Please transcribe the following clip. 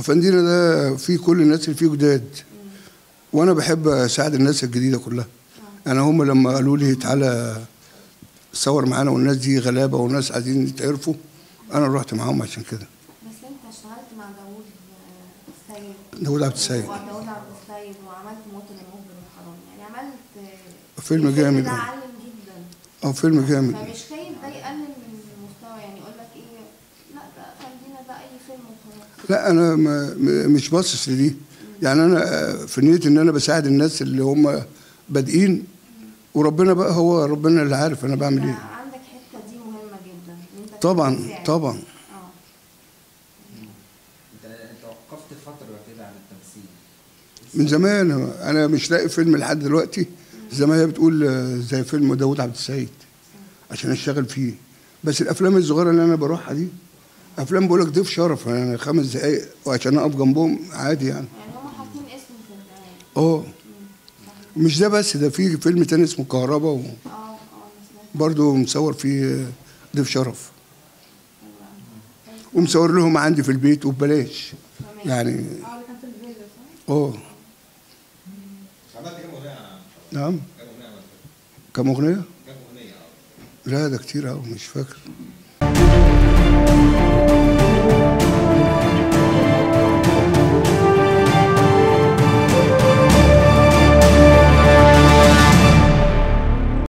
افندينا ده فيه كل الناس اللي فيه جداد وانا بحب اساعد الناس الجديده كلها انا هم لما قالوا لي تعالى صور معانا والناس دي غلابه وناس عايزين يتعرفوا انا رحت معاهم عشان كده بس انت اشتغلت مع داوود آه، السيد داوود عبد السيد وداوود عبد السيد وعملت موطن المخبر الحرام يعني عملت آه، فيلم الفيلم جامد ده أوي. علم جدا اه فيلم جامد فمش خايف ده يقلل من المستوى يعني يقول لك ايه لا ده خلينا ده اي فيلم وخلاص لا انا ما م- مش باصص لدي يعني انا آه، في نيه ان انا بساعد الناس اللي هم بادئين وربنا بقى هو ربنا اللي عارف انا بعمل انت ايه عندك حته دي مهمه جدا ان انت طبعا تساعد. طبعا اه انت انت وقفت فتره كده عن التمثيل من زمان انا مش لاقي فيلم لحد دلوقتي زي ما هي بتقول آه، زي فيلم داوود عبد السيد عشان اشتغل فيه بس الافلام الصغيره اللي انا بروحها دي افلام بقول لك ضيف شرف يعني خمس دقائق وعشان اقف جنبهم عادي يعني يعني هم حاطين اسم في الدعايه اه مش ده بس ده في فيلم تاني اسمه كهربا اه اه انا سمعت وبرضه مصور فيه ضيف شرف ومصور لهم عندي في البيت وببلاش يعني اه اللي كان في الفيلا صح؟ اه عملت كام اغنيه نعم كام اغنيه عملت كم اغنيه كام اغنيه لا ده كتير قوي مش فاكر